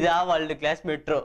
ఇదా world class metro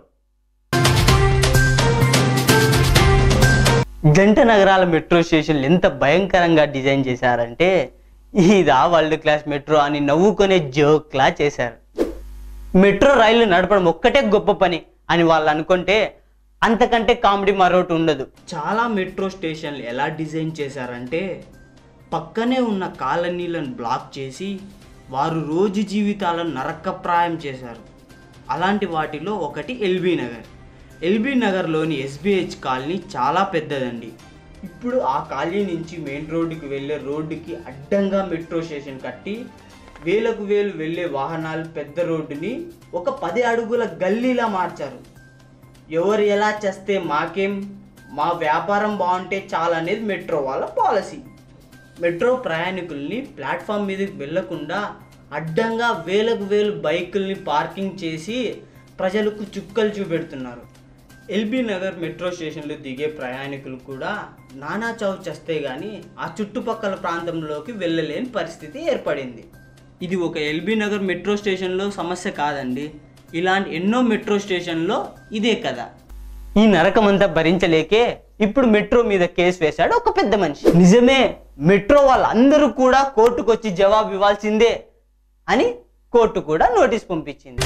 జంట నగరాల మెట్రో స్టేషన్లు ఎంత భయంకరంగా డిజైన్ చేశారంటే ఇదా వరల్డ్ క్లాస్ మెట్రో అని నవ్వుకునే జోక్లా చేశారు మెట్రో రైళ్లు నడపడం ఒక్కటే గొప్ప పని అని వాళ్ళు అనుకుంటే అంతకంటే కామెడీ మరొకటి ఉండదు చాలా మెట్రో స్టేషన్లు ఎలా డిజైన్ చేశారంటే పక్కనే ఉన్న కాలనీలను బ్లాక్ చేసి వారు రోజు జీవితాలను నరకప్రాయం చేశారు అలాంటి వాటిలో ఒకటి ఎల్బీ నగర్ ఎల్బీ నగర్లోని ఎస్బిహెచ్ కాలనీ చాలా పెద్దదండి ఇప్పుడు ఆ కాలనీ నుంచి మెయిన్ రోడ్డుకి వెళ్ళే రోడ్డుకి అడ్డంగా మెట్రో స్టేషన్ కట్టి వేలకు వేలు వెళ్ళే వాహనాలు పెద్ద రోడ్డుని ఒక పది అడుగుల గల్లీలా మార్చారు ఎవరు ఎలా చేస్తే మాకేం మా వ్యాపారం బాగుంటే చాలనేది మెట్రో వాళ్ళ పాలసీ మెట్రో ప్రయాణికుల్ని ప్లాట్ఫామ్ మీదకి వెళ్లకుండా అడ్డంగా వేలకు వేలు బైకుల్ని పార్కింగ్ చేసి ప్రజలకు చుక్కలు చూపెడుతున్నారు ఎల్బీ నగర్ మెట్రో స్టేషన్లో దిగే ప్రయాణికులు కూడా నానా చావు చేస్తే కానీ ఆ చుట్టుపక్కల ప్రాంతంలోకి వెళ్ళలేని పరిస్థితి ఏర్పడింది ఇది ఒక ఎల్బీ నగర్ మెట్రో స్టేషన్లో సమస్య కాదండి ఇలాంటి ఎన్నో మెట్రో స్టేషన్లో ఇదే కదా ఈ నరకమంతా భరించలేకే ఇప్పుడు మెట్రో మీద కేసు వేశాడు ఒక పెద్ద మనిషి నిజమే మెట్రో వాళ్ళందరూ కూడా కోర్టుకు వచ్చి జవాబు ఇవ్వాల్సిందే అని కోర్టు కూడా నోటీస్ పంపించింది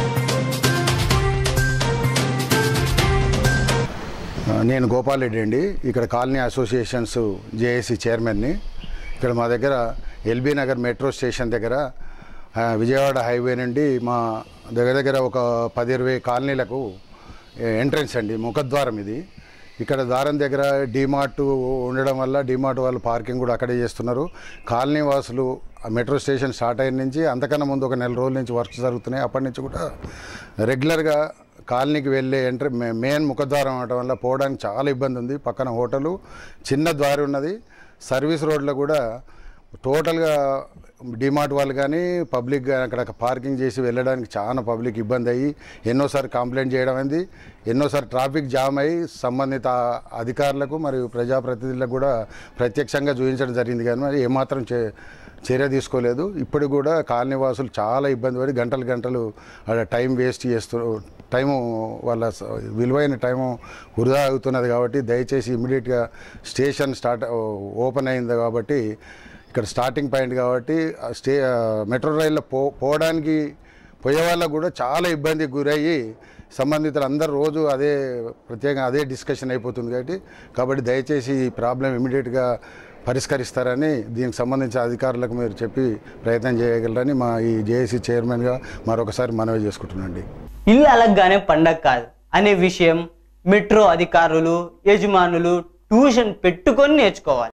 నేను గోపాల్ రెడ్డి అండి ఇక్కడ కాలనీ అసోసియేషన్స్ జేఏసీ చైర్మన్ని ఇక్కడ మా దగ్గర ఎల్బీ నగర్ మెట్రో స్టేషన్ దగ్గర ఆ, విజయవాడ హైవే నుండి మా దగ్గర దగ్గర ఒక పది ఇరవై కాలనీలకు ఎంట్రన్స్ అండి ముఖద్వారం ఇది ఇక్కడ దారం దగ్గర డీమార్ట్ ఉండడం వల్ల డీమార్ట్ వాళ్ళు పార్కింగ్ కూడా అక్కడే చేస్తున్నారు కాలనీ వాసులు ఆ మెట్రో స్టేషన్ స్టార్ట్ అయిన నుంచి అంతకన్నా ముందు ఒక నెల రోజుల నుంచి వర్క్స్ జరుగుతున్నాయి అప్పటి నుంచి కూడా రెగ్యులర్గా కాలనీకి వెళ్ళే ఎంట్రీ మెయిన్ ముఖద్వారం అవడం వల్ల పోవడానికి చాలా ఇబ్బంది ఉంది పక్కన హోటలు చిన్న ద్వారి ఉన్నది సర్వీస్ రోడ్లో కూడా టోటల్గా డిమార్ట్ వాళ్ళు కానీ పబ్లిక్ కానీ అక్కడ పార్కింగ్ చేసి వెళ్ళడానికి చాలా పబ్లిక్ ఇబ్బంది అయ్యి ఎన్నోసారి కంప్లైంట్ చేయడం అయింది ఎన్నోసారి ట్రాఫిక్ జామ్ అయ్యి సంబంధిత అధికారులకు మరియు ప్రజాప్రతినిధులకు కూడా ప్రత్యక్షంగా చూపించడం జరిగింది కానీ మరి ఏమాత్రం చే చర్య తీసుకోలేదు ఇప్పుడు కూడా కాలనీ వాసులు చాలా ఇబ్బంది పడి గంటలు గంటలు ఆడ టైం వేస్ట్ చేస్తూ టైము వాళ్ళ స- విలువైన టైము వృధా అవుతున్నది కాబట్టి దయచేసి ఇమీడియట్గా స్టేషన్ స్టార్ట్ ఓపెన్ అయింది కాబట్టి ఇక్కడ స్టార్టింగ్ పాయింట్ కాబట్టి ఆ స్టే ఆ మెట్రో రైల్లో పో పోవడానికి పోయే వాళ్ళకు కూడా చాలా ఇబ్బందికి గురయ్యి సంబంధితులు అందరు రోజు అదే ప్రత్యేకంగా అదే డిస్కషన్ అయిపోతుంది కాబట్టి కాబట్టి దయచేసి ఈ ప్రాబ్లం ఇమీడియట్గా పరిష్కరిస్తారని దీనికి సంబంధించిన అధికారులకు మీరు చెప్పి ప్రయత్నం చేయగలరని మా ఈ జేఏసీ చైర్మన్గా మరొకసారి మనవి చేసుకుంటున్నాండి ఇల్లు అలగ్గానే పండగ కాదు అనే విషయం మెట్రో అధికారులు యజమానులు ట్యూషన్ పెట్టుకొని నేర్చుకోవాలి